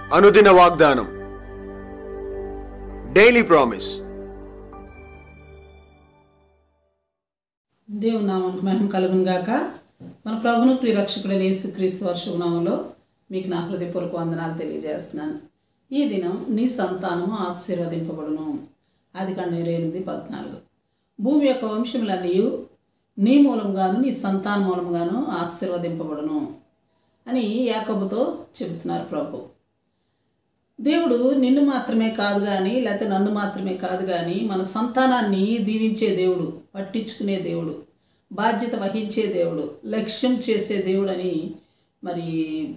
అనుదిన వాగ్దానం daily promise దేవుని నామానికి మహిమ కలుగును గాక మన ప్రభును ప్రియరక్షకుడైన యేసుక్రీస్తు వర్షనామంలో మీకు నా హృదయపూర్వక వందనాలు తెలియజేస్తున్నాను ఈ దినం నీ సంతానము ఆశీర్వదింపబడును అది కండ ఇరవై ఎనిమిది పద్నాలుగు భూమి యొక్క వంశములన్నీ నీ మూలంగాను నీ సంతాన మూలంగాను ఆశీర్వదింపబడును అని యాకబుతో చెబుతున్నారు ప్రభు దేవుడు నిన్ను మాత్రమే కాదు కానీ లేకపోతే నన్ను మాత్రమే కాదు కానీ మన సంతానాన్ని దీవించే దేవుడు పట్టించుకునే దేవుడు బాధ్యత వహించే దేవుడు లక్ష్యం చేసే దేవుడు అని మరి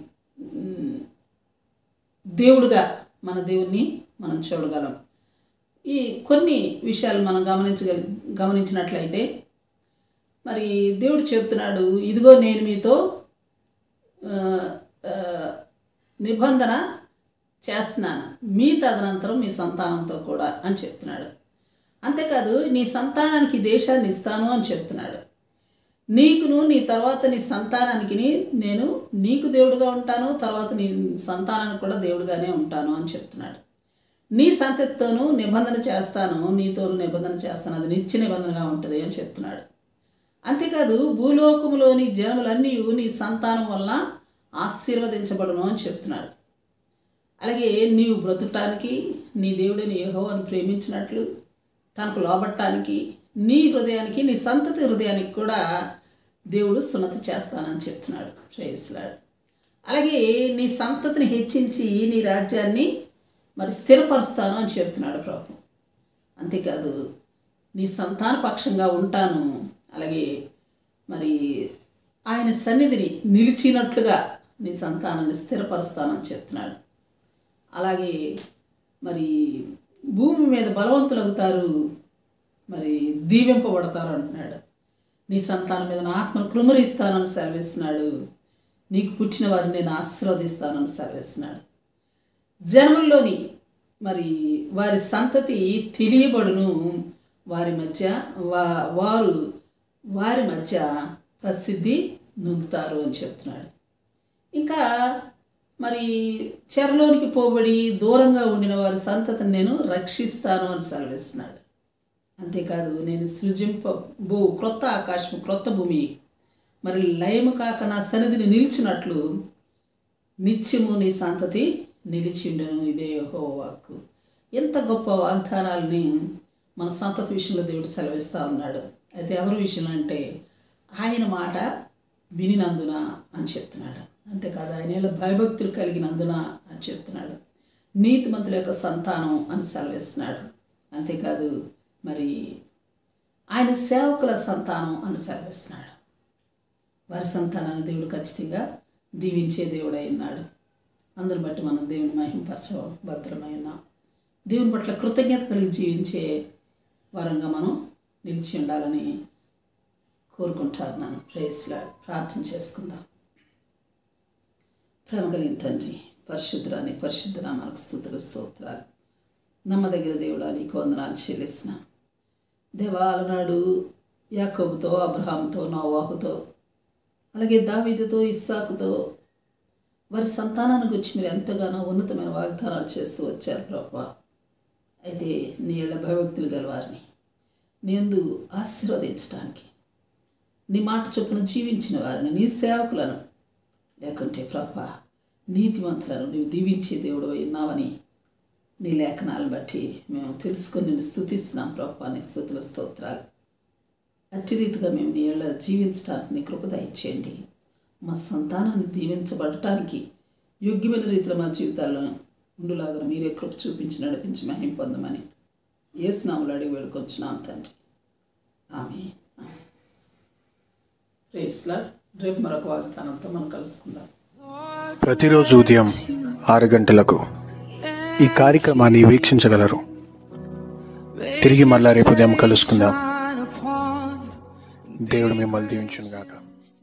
మ్, దేవుడుగా మన దేవుణ్ణి మనం చూడగలం ఈ కొన్ని విషయాలు మనం గమనించగలి గమనించినట్లయితే మరి దేవుడు చెప్తున్నాడు ఇదిగో నేను మీతో ఆ, ఆ, నిబంధన చేస్తున్నాను మీ తదనంతరం మీ సంతానంతో కూడా అని చెప్తున్నాడు అంతేకాదు నీ సంతానానికి ఈ దేశాన్ని ఇస్తాను అని చెప్తున్నాడు నీకును నీ తర్వాత నీ సంతానానికి నేను నీకు దేవుడుగా ఉంటాను తర్వాత నీ సంతానానికి కూడా దేవుడుగానే ఉంటాను అని చెప్తున్నాడు నీ సంతతితోనూ నిబంధన చేస్తాను నీతోనూ నిబంధన చేస్తాను అది నిత్య నిబంధనగా ఉంటుంది అని చెప్తున్నాడు అంతేకాదు భూలోకములోని జనములన్నీ నీ సంతానం వల్ల ఆశీర్వదించబడును అని చెప్తున్నాడు అలాగే నీవు బ్రతకటానికి నీ దేవుడిని యెహోవాను ప్రేమించినట్లు తనకు లోబట్టడానికి నీ హృదయానికి నీ సంతతి హృదయానికి కూడా దేవుడు సున్నతి చేస్తానని చెప్తున్నాడు ప్రేయస్లాడు అలాగే నీ సంతతిని హెచ్చించి నీ రాజ్యాన్ని మరి స్థిరపరుస్తాను అని చెప్తున్నాడు ప్రభు అంతేకాదు నీ సంతాన పక్షంగా ఉంటాను అలాగే మరి ఆయన సన్నిధిని నిలిచినట్లుగా నీ సంతానాన్ని స్థిరపరుస్తానని చెప్తున్నాడు అలాగే మరి భూమి మీద బలవంతులవుతారు మరి దీవింపబడతారు అంటున్నాడు నీ సంతానం మీద నా ఆత్మను కృమరిస్తానని సెలవిస్తున్నాడు నీకు పుట్టిన వారిని నేను ఆశీర్వదిస్తానని సెలవిస్తున్నాడు జన్మల్లోని మరి వారి సంతతి తెలియబడును వారి మధ్య వా వారు వారి మధ్య ప్రసిద్ధి నొందుతారు అని చెప్తున్నాడు ఇంకా మరి చెరలోనికి పోబడి దూరంగా ఉండిన వారి సంతతిని నేను రక్షిస్తాను అని సెలవిస్తున్నాడు అంతేకాదు నేను సృజింప భూ క్రొత్త ఆకాశం క్రొత్త భూమి మరి లయము కాక నా సన్నిధిని నిలిచినట్లు నిత్యము నీ సంతతి నిలిచిండను ఇదే యెహోవా వాక్కు ఎంత గొప్ప వాగ్దానాలని మన సంతతి విషయంలో దేవుడు సెలవిస్తూ ఉన్నాడు అయితే ఎవరి విషయంలో అంటే ఆయన మాట వినినందున అని చెప్తున్నాడు అంతేకాదు ఆయన ఏళ్ళ భయభక్తులు కలిగినందున అని చెప్తున్నాడు నీతిమంతుల యొక్క సంతానం అని సెలవిస్తున్నాడు అంతేకాదు మరి ఆయన సేవకుల సంతానం అని సెలవిస్తున్నాడు వారి సంతానాన్ని దేవుడు ఖచ్చితంగా దీవించే దేవుడై ఉన్నాడు అందుని బట్టి మనం దేవుని మహింపరచ భద్రమై ఉన్నాం దేవుని పట్ల కృతజ్ఞత కలిగి జీవించే వరంగా మనం నిలిచి ఉండాలని కోరుకుంటున్నాను ప్రేస్లా ప్రార్థన చేసుకుందాం ప్రేమ కలిగిన తండ్రి పరిశుద్ధరాని పరిశుద్ధ మనకు స్థుతులు స్తోత్రాలు నమ్మదగిన దేవుడా నీకు వందనాలు చెల్లిస్తున్నాం దేవాలనాడు యాకోబుతో అబ్రహాంతో నోవాహుతో అలాగే దావీదుతో ఇస్సాకుతో వారి సంతానాన్ని గురించి మీరు ఎంతగానో ఉన్నతమైన వాగ్దానాలు చేస్తూ వచ్చారు ప్రభా అయితే నీ ఏళ్ళ భయభక్తులు గలవారిని నేను ఆశీర్వదించడానికి నీ మాట చొప్పున జీవించిన వారిని నీ సేవకులను లేకుంటే ప్రభా నీతివంతులను నీవు దీవించే దేవుడు ఉన్నావని నీ లేఖనాలను బట్టి మేము తెలుసుకొని నేను స్థుతిస్తున్నాం ప్రభా నీ స్థుతుల స్తోత్రాలు అట్టి రీతిగా మేము నీ ఏళ్ళ జీవించడానికి నీ కృప దయచేయండి మా సంతానాన్ని దీవించబడటానికి యోగ్యమైన రీతిలో మా జీవితాల్లో ఉండులాగా మీరే కృప చూపించి నడిపించి మహిం పొందమని ఏ స్నాములు అడిగి వేడుకొచ్చున్నాం తండ్రి ఆమె రేస్లా రేపు మరొక వాగ్దానంతో మనం కలుసుకుందాం ప్రతిరోజు ఉదయం ఆరు గంటలకు ఈ కార్యక్రమాన్ని వీక్షించగలరు తిరిగి మళ్ళా రేపు ఉదయం కలుసుకుందాం దేవుడు మిమ్మల్ని దీవించును గాక